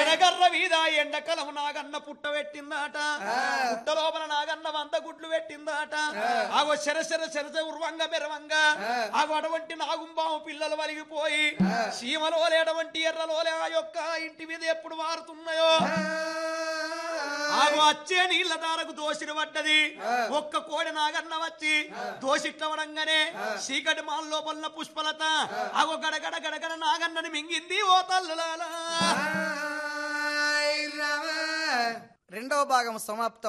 ఎనగర్ర వీధ ఎండకలం నాగన్న పుట్ట పెట్టిందాట పుట్ట లోపల నాగన్న వంద గుడ్లు పెట్టిందాట ఆగో శర శర శరస ఉర్వంగ మెరవంగా ఆగో అటువంటి నాగుంబాము పిల్లలు వలిగిపోయి సీమలో లేటువంటి ఎర్రలోలే ఆ యొక్క ఇంటి మీద ఎప్పుడు వారుతున్నాయో ఆగో వచ్చే నీళ్ల దారకు దోసిరి పడ్డది ఒక్క కోడి నాగన్న వచ్చి దోసిట్టవడంగానే చీకటి మాల లోపల పుష్పలత ఆగో గడగడ గడగడ నాగన్నని మింగింది ఓ తల్లులాలా రెండవ భాగం సమాప్తం